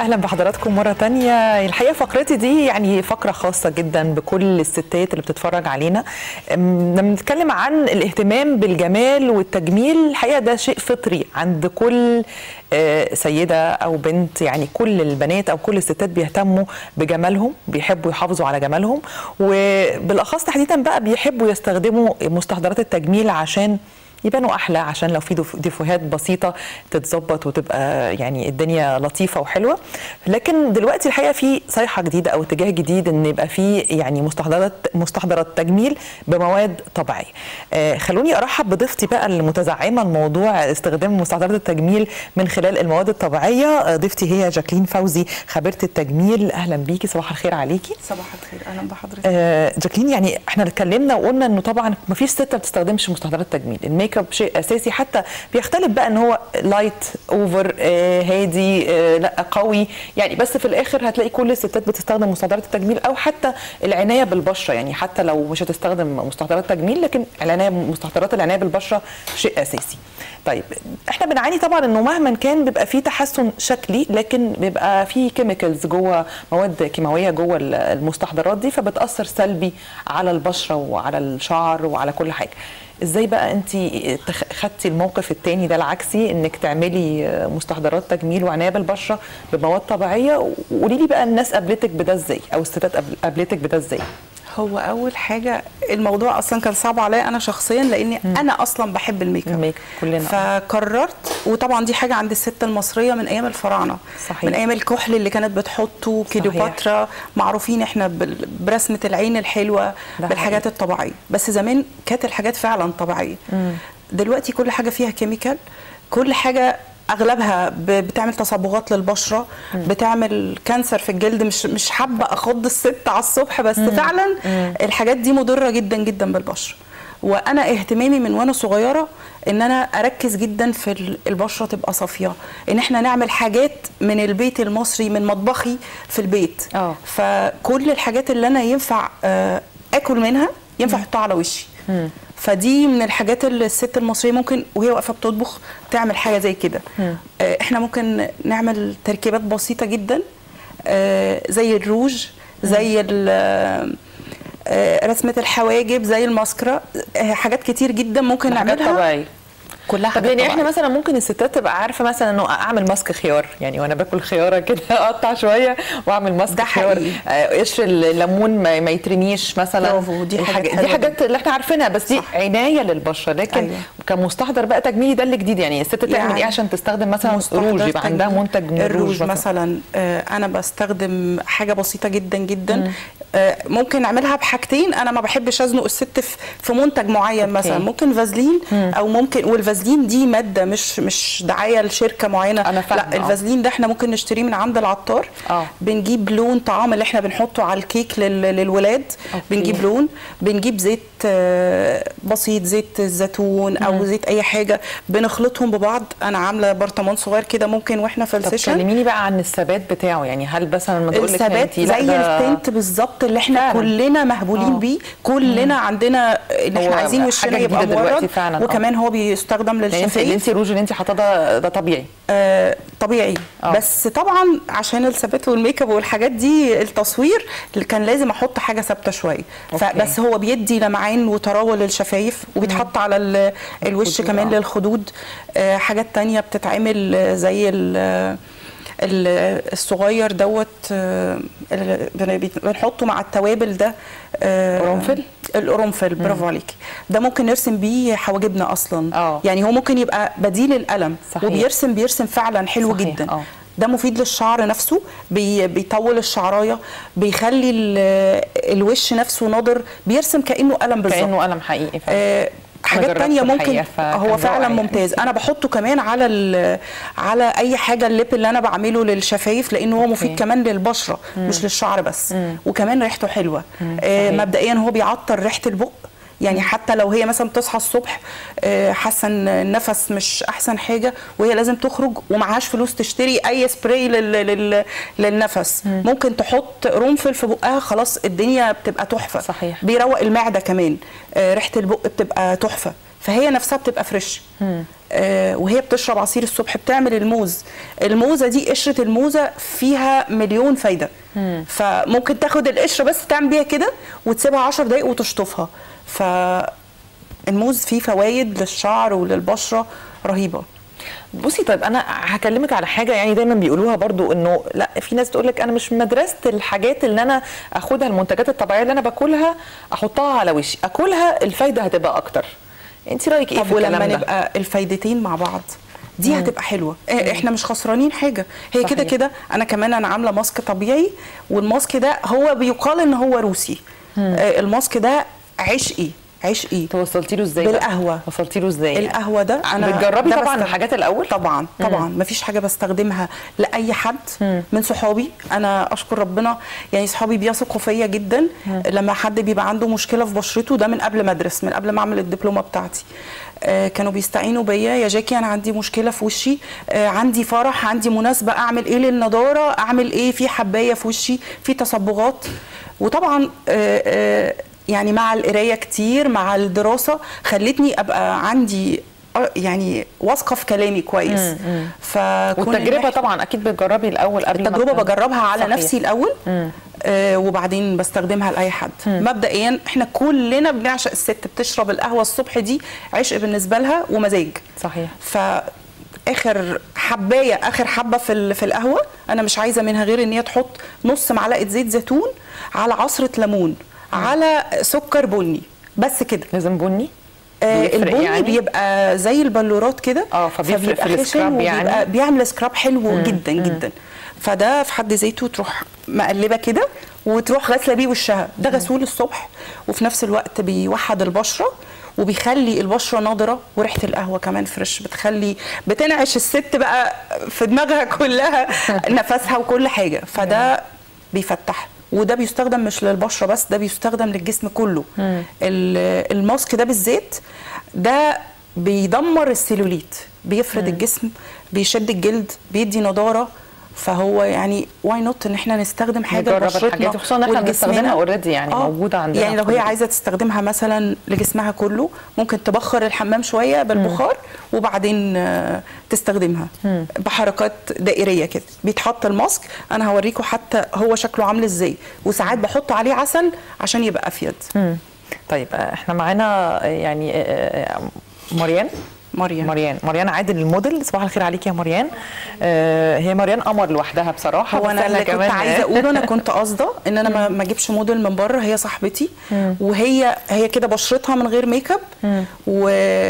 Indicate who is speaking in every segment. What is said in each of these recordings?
Speaker 1: اهلا بحضراتكم مره تانية الحقيقه فقرتي دي يعني فقره خاصه جدا بكل الستات اللي بتتفرج علينا لما بنتكلم عن الاهتمام بالجمال والتجميل الحقيقه ده شيء فطري عند كل سيده او بنت يعني كل البنات او كل الستات بيهتموا بجمالهم بيحبوا يحافظوا على جمالهم وبالاخص تحديدا بقى بيحبوا يستخدموا مستحضرات التجميل عشان يبانوا احلى عشان لو في ديفوهات بسيطه تتظبط وتبقى يعني الدنيا لطيفه وحلوه لكن دلوقتي الحقيقه في صيحه جديده او اتجاه جديد ان يبقى في يعني مستحضرات مستحضرات تجميل بمواد طبيعيه آه خلوني ارحب بضيفتي بقى المتزعمه الموضوع استخدام مستحضرات التجميل من خلال المواد الطبيعيه آه ضيفتي هي جاكلين فوزي خبيره التجميل اهلا بيكي صباح الخير عليكي
Speaker 2: صباح الخير اهلا بحضرتك
Speaker 1: آه جاكلين يعني احنا اتكلمنا وقلنا انه طبعا ما فيش ست ما بتستخدمش مستحضرات تجميل الميك اب شيء اساسي حتى بيختلف بقى ان هو لايت اوفر آه هادي آه لا قوي يعني بس في الاخر هتلاقي كل الستات بتستخدم مستحضرات التجميل او حتى العنايه بالبشره يعني حتى لو مش هتستخدم مستحضرات تجميل لكن العنايه مستحضرات العنايه بالبشره شيء اساسي طيب احنا بنعاني طبعا انه مهما كان بيبقى في تحسن شكلي لكن بيبقى في كيميكالز جوه مواد كيماويه جوه المستحضرات دي فبتاثر سلبي على البشره وعلى الشعر وعلى كل حاجه ازاي بقى انت خدتي الموقف الثاني ده العكسي انك تعملي مستحضرات تجميل وعنايه بالبشره بمواد طبيعيه وقولي لي بقى الناس قابلتك بده ازاي او الستات قابلتك بده ازاي
Speaker 2: هو اول حاجه الموضوع اصلا كان صعب عليا انا شخصيا لاني م. انا اصلا بحب الميك اب
Speaker 1: الميك كلنا
Speaker 2: فقررت وطبعا دي حاجه عند الست المصريه من ايام الفراعنه
Speaker 1: صحيح.
Speaker 2: من ايام الكحل اللي كانت بتحطه كليوباترا معروفين احنا برسمه العين الحلوه بالحاجات حقيقي. الطبيعيه بس زمان كانت الحاجات فعلا طبيعيه م. دلوقتي كل حاجه فيها كيميكال كل حاجه اغلبها بتعمل تصبغات للبشره مم. بتعمل كانسر في الجلد مش مش حابه اخض الست على الصبح بس مم. فعلا مم. الحاجات دي مضره جدا جدا بالبشره وانا اهتمامي من وانا صغيره ان انا اركز جدا في البشره تبقى صافيه ان احنا نعمل حاجات من البيت المصري من مطبخي في البيت
Speaker 1: أوه.
Speaker 2: فكل الحاجات اللي انا ينفع اكل منها ينفع احطها على وشي
Speaker 1: مم.
Speaker 2: فدي من الحاجات اللي الست المصريه ممكن وهي واقفه بتطبخ تعمل حاجه زي كده احنا ممكن نعمل تركيبات بسيطه جدا زي الروج زي رسمه الحواجب زي الماسكرا حاجات كتير جدا ممكن نعملها
Speaker 1: طبيعيه
Speaker 2: كلها
Speaker 1: طب يعني احنا مثلا ممكن الستات تبقى عارفه مثلا انه اعمل ماسك خيار يعني وانا باكل خياره كده اقطع شويه واعمل ماسك خيار قشر الليمون ما, ما يترميش مثلا
Speaker 2: برافو دي حاجات
Speaker 1: دي حاجات اللي احنا عارفينها بس دي صح. عنايه للبشره لكن أيوة. كمستحضر بقى تجميلي ده اللي جديد يعني الست تعمل يعني ايه عشان تستخدم مثلا روج يبقى عندها منتج من
Speaker 2: الروج مثلا, مثلا آه انا بستخدم حاجه بسيطه جدا جدا آه ممكن نعملها بحاجتين انا ما بحبش ازنق الست في منتج معين أوكي. مثلا ممكن فازلين او ممكن والفازلين دي ماده مش مش دعايه لشركه معينه
Speaker 1: أنا
Speaker 2: لا الفازلين ده احنا ممكن نشتريه من عند العطار
Speaker 1: أوه.
Speaker 2: بنجيب لون طعام اللي احنا بنحطه على الكيك للولاد
Speaker 1: أوكي.
Speaker 2: بنجيب لون بنجيب زيت بسيط زيت الزيتون او مم. زيت اي حاجه بنخلطهم ببعض انا عامله برطمان صغير كده ممكن واحنا في السيشن
Speaker 1: طب كلميني بقى عن الثبات بتاعه يعني هل مثلا لما تقول لك
Speaker 2: الثبات زي التنت بالظبط اللي احنا فعلا. كلنا مهبولين بيه كلنا مم. عندنا ان احنا عايزين وشنا يبقى مورد وكمان هو بيستخدم للشفايف
Speaker 1: اللي انت الروج اللي انت حاطاه ده ده طبيعي
Speaker 2: آه طبيعي أوه. بس طبعا عشان الثبات والميك اب والحاجات دي التصوير كان لازم احط حاجه ثابته شويه بس هو بيدي لمعان وطراوه للشفايف وبيتحط على الوش كمان أوه. للخدود آه حاجات تانية بتتعمل زي الصغير دوت بنحطه مع التوابل ده
Speaker 1: قرنفل
Speaker 2: القرنفل برافو عليكي ده ممكن نرسم بيه حواجبنا اصلا
Speaker 1: أوه.
Speaker 2: يعني هو ممكن يبقى بديل القلم
Speaker 1: صحيح.
Speaker 2: وبيرسم بيرسم فعلا حلو
Speaker 1: صحيح.
Speaker 2: جدا
Speaker 1: أوه.
Speaker 2: ده مفيد للشعر نفسه بي بيطول الشعرايه بيخلي الوش نفسه ناضر بيرسم كانه قلم بالظبط
Speaker 1: كانه قلم حقيقي فعلا.
Speaker 2: آه حاجات تانية ممكن هو فعلا
Speaker 1: يعني.
Speaker 2: ممتاز انا بحطه كمان على على اي حاجه الليب اللي انا بعمله للشفايف لان هو مفيد
Speaker 1: أوكي.
Speaker 2: كمان للبشره
Speaker 1: مم.
Speaker 2: مش للشعر بس
Speaker 1: مم.
Speaker 2: وكمان ريحته حلوه
Speaker 1: مم.
Speaker 2: آه
Speaker 1: صحيح.
Speaker 2: مبدئيا هو بيعطر ريحه البق يعني حتى لو هي مثلا بتصحى الصبح آه، حاسه ان النفس مش احسن حاجه وهي لازم تخرج ومعهاش فلوس تشتري اي سبراي لل... لل... للنفس
Speaker 1: مم.
Speaker 2: ممكن تحط قرنفل في بقها خلاص الدنيا بتبقى تحفه
Speaker 1: صحيح.
Speaker 2: بيروق المعده كمان آه، ريحه البق بتبقى تحفه فهي نفسها بتبقى فريش آه وهي بتشرب عصير الصبح بتعمل الموز الموزه دي قشره الموزه فيها مليون فايده فممكن تاخد القشره بس تعمل بيها كده وتسيبها 10 دقايق وتشطفها فالموز فيه فوائد للشعر وللبشره رهيبه
Speaker 1: بصي طيب انا هكلمك على حاجه يعني دايما بيقولوها برضو انه لا في ناس تقول لك انا مش مدرسه الحاجات اللي انا اخدها المنتجات الطبيعيه اللي انا باكلها احطها على وشي اكلها الفايده هتبقى اكتر انت رايك ايه
Speaker 2: طب
Speaker 1: في
Speaker 2: ولما
Speaker 1: الكلام ده
Speaker 2: نبقى الفايدتين مع بعض دي هتبقى حلوه إيه، احنا مش خسرانين حاجه هي
Speaker 1: صحيح.
Speaker 2: كده كده انا كمان انا عامله ماسك طبيعي والماسك ده هو بيقال ان هو روسي آه، الماسك ده عشقي عشقي
Speaker 1: توصلتي له ازاي بقى؟
Speaker 2: بالقهوة.
Speaker 1: وصلتي له ازاي يعني؟
Speaker 2: القهوه ده انا
Speaker 1: بتجربي
Speaker 2: ده
Speaker 1: طبعا
Speaker 2: بستخدم-
Speaker 1: الحاجات الاول
Speaker 2: طبعا طبعا مفيش حاجه بستخدمها لاي حد من صحابي انا اشكر ربنا يعني صحابي بيثقوا فيا جدا لما حد بيبقى عنده مشكله في بشرته ده من قبل ما ادرس من قبل ما اعمل الدبلومه بتاعتي آه، كانوا بيستعينوا بيا يا جاكي انا عندي مشكله في وشي آه، عندي فرح عندي مناسبه اعمل ايه للنضاره اعمل ايه في حبايه في وشي في تصبغات وطبعا آه، آه، يعني مع القرايه كتير مع الدراسه خلتني ابقى عندي آه، يعني واثقه في كلامي كويس فكون
Speaker 1: والتجربه
Speaker 2: الواحد-
Speaker 1: طبعا اكيد بتجربي الاول قبل ما
Speaker 2: التجربه
Speaker 1: ت-
Speaker 2: بجربها على
Speaker 1: صحيح.
Speaker 2: نفسي الاول آه وبعدين بستخدمها لاي حد مبدئيا احنا كلنا بنعشق الست بتشرب القهوه الصبح دي عشق بالنسبه لها ومزاج
Speaker 1: صحيح
Speaker 2: ف اخر حبايه اخر حبه في ال- في القهوه انا مش عايزه منها غير ان هي تحط نص معلقه زيت زيتون على عصره ليمون على سكر بني بس كده
Speaker 1: لازم بني
Speaker 2: آه
Speaker 1: بيفرق
Speaker 2: البني
Speaker 1: يعني؟
Speaker 2: بيبقى زي البلورات كده
Speaker 1: آه، فبيفرق في
Speaker 2: خشن
Speaker 1: السكراب يعني؟
Speaker 2: وبيبقى بيعمل سكراب حلو جدا جدا فده في حد ذاته تروح مقلبه كده وتروح غاسله بيه وشها ده غسول الصبح وفي نفس الوقت بيوحد البشره وبيخلي البشره نضره وريحه القهوه كمان فريش بتخلي بتنعش الست بقى في دماغها كلها نفسها وكل حاجه فده بيفتح وده بيستخدم مش للبشره بس ده بيستخدم للجسم كله ال- الماسك ده بالذات ده بيدمر السيلوليت بيفرد الجسم بيشد الجلد بيدي نضاره فهو يعني واي نوت ان احنا نستخدم حاجه
Speaker 1: نجرب
Speaker 2: لبشرتنا
Speaker 1: الحاجات دي، خصوصا إن إحنا
Speaker 2: ولجسمنا.
Speaker 1: بنستخدمها already يعني موجودة عندنا
Speaker 2: يعني لو
Speaker 1: في كل
Speaker 2: هي
Speaker 1: بيت.
Speaker 2: عايزه تستخدمها مثلا لجسمها كله ممكن تبخر الحمام شويه بالبخار وبعدين آه، تستخدمها بحركات دائريه كده بيتحط الماسك انا هوريكم حتى هو شكله عامل ازاي وساعات بحط عليه عسل عشان يبقى افيد
Speaker 1: مم. طيب آه، احنا معانا آه، يعني آه، آه، مريان
Speaker 2: مريم
Speaker 1: مريان مريان عادل الموديل صباح الخير عليك يا مريان آه هي مريان قمر لوحدها بصراحه
Speaker 2: هو
Speaker 1: بس
Speaker 2: انا اللي كنت
Speaker 1: كمان-
Speaker 2: عايزه اقوله انا كنت قاصده ان انا ما- ما اجيبش موديل من بره هي صاحبتي وهي هي كده بشرتها من غير ميك اب و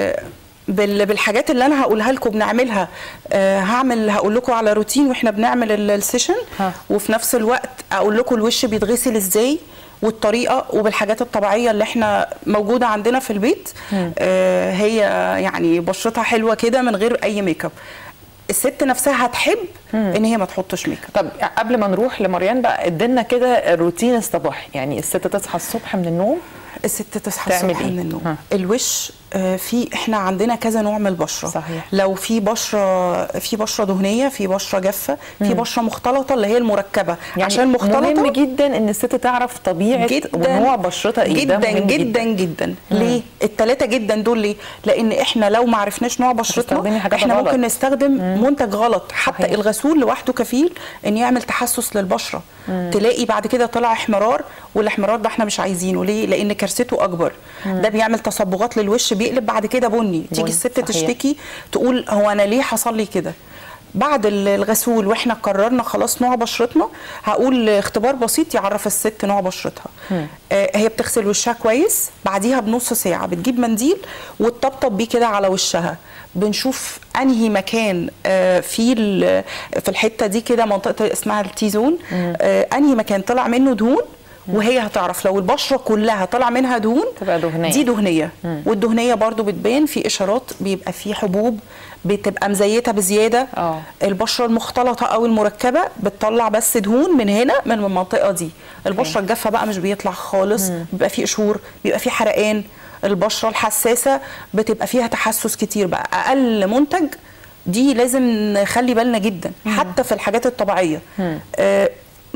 Speaker 2: بال- بالحاجات اللي انا هقولها لكم بنعملها آه، هعمل هقول لكم على روتين واحنا بنعمل ال- السيشن
Speaker 1: ها.
Speaker 2: وفي نفس الوقت اقول لكم الوش بيتغسل ازاي والطريقه وبالحاجات الطبيعيه اللي احنا موجوده عندنا في البيت آه هي يعني بشرتها حلوه كده من غير اي ميك اب الست نفسها هتحب ان هي ما تحطش ميك اب
Speaker 1: طب قبل ما نروح لمريان بقى ادينا كده الروتين الصباحي يعني الست تصحى الصبح من النوم
Speaker 2: الست تصحى
Speaker 1: تعمل
Speaker 2: الصبح
Speaker 1: إيه؟
Speaker 2: من النوم
Speaker 1: ها.
Speaker 2: الوش آه، في احنا عندنا كذا نوع من البشره
Speaker 1: صحيح.
Speaker 2: لو في بشره في بشره دهنيه في بشره جافه في بشره مختلطه اللي هي المركبه
Speaker 1: يعني
Speaker 2: عشان مختلطه
Speaker 1: مهم جدا ان الست تعرف طبيعه ونوع بشرتها ايه ده
Speaker 2: جدا
Speaker 1: مهم
Speaker 2: جدا جدا ليه الثلاثه جدا دول ليه لان احنا لو ما عرفناش نوع
Speaker 1: هتستخدمي
Speaker 2: بشرتنا
Speaker 1: حاجات
Speaker 2: احنا
Speaker 1: غلط.
Speaker 2: ممكن نستخدم منتج غلط حتى
Speaker 1: صحيح.
Speaker 2: الغسول لوحده كفيل ان يعمل تحسس للبشره تلاقي بعد كده طلع احمرار والاحمرار ده احنا مش عايزينه ليه لان كارثته اكبر ده بيعمل تصبغات للوش بيقلب بعد كده بني تيجي
Speaker 1: بني،
Speaker 2: الست
Speaker 1: صحيح.
Speaker 2: تشتكي تقول هو انا ليه حصل لي كده بعد ال- الغسول واحنا قررنا خلاص نوع بشرتنا هقول اختبار بسيط يعرف الست نوع بشرتها آه هي بتغسل وشها كويس بعديها بنص ساعه بتجيب منديل وتطبطب بيه كده على وشها بنشوف انهي مكان آه في ال- في الحته دي كده منطقه اسمها التي زون آه انهي مكان طلع منه دهون وهي هتعرف لو البشره كلها طلع منها دهون
Speaker 1: تبقى دهنية.
Speaker 2: دي دهنيه والدهنيه برضو بتبان في اشارات بيبقى في حبوب بتبقى مزيته بزياده
Speaker 1: آه.
Speaker 2: البشره المختلطه او المركبه بتطلع بس دهون من هنا من المنطقه دي البشره الجافه بقى مش بيطلع خالص بيبقى في قشور بيبقى في حرقان البشره الحساسه بتبقى فيها تحسس كتير بقى اقل منتج دي لازم نخلي بالنا جدا حتى في الحاجات الطبيعيه آه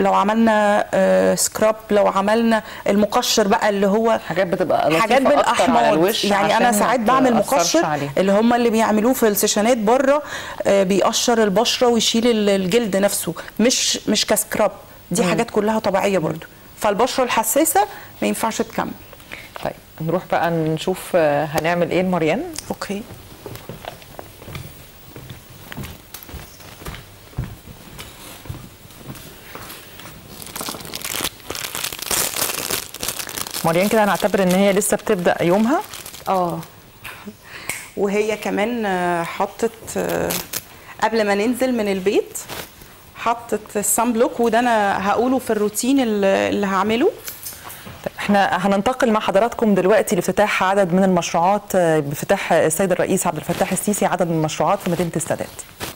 Speaker 2: لو عملنا آه، سكراب لو عملنا المقشر بقى اللي هو
Speaker 1: حاجات بتبقى لطيفة
Speaker 2: حاجات
Speaker 1: أكتر على
Speaker 2: بالاحماض
Speaker 1: الوش
Speaker 2: يعني انا
Speaker 1: عشان
Speaker 2: ساعات
Speaker 1: ما
Speaker 2: بعمل
Speaker 1: تأثرش
Speaker 2: مقشر
Speaker 1: عليه.
Speaker 2: اللي هم اللي بيعملوه في السيشنات بره آه، بيقشر البشره ويشيل ال- الجلد نفسه مش مش كسكراب دي حاجات كلها طبيعيه برضو فالبشره الحساسه ما ينفعش تكمل
Speaker 1: طيب نروح بقى نشوف آه، هنعمل ايه لمريان
Speaker 2: اوكي
Speaker 1: مريان كده هنعتبر ان هي لسه بتبدا يومها
Speaker 2: اه وهي كمان آه، حطت آه، قبل ما ننزل من البيت حطت السان بلوك وده انا هقوله في الروتين اللي اللي هعمله
Speaker 1: طيب احنا هننتقل مع حضراتكم دلوقتي لافتتاح عدد من المشروعات آه، بافتتاح السيد الرئيس عبد الفتاح السيسي عدد من المشروعات في مدينه السادات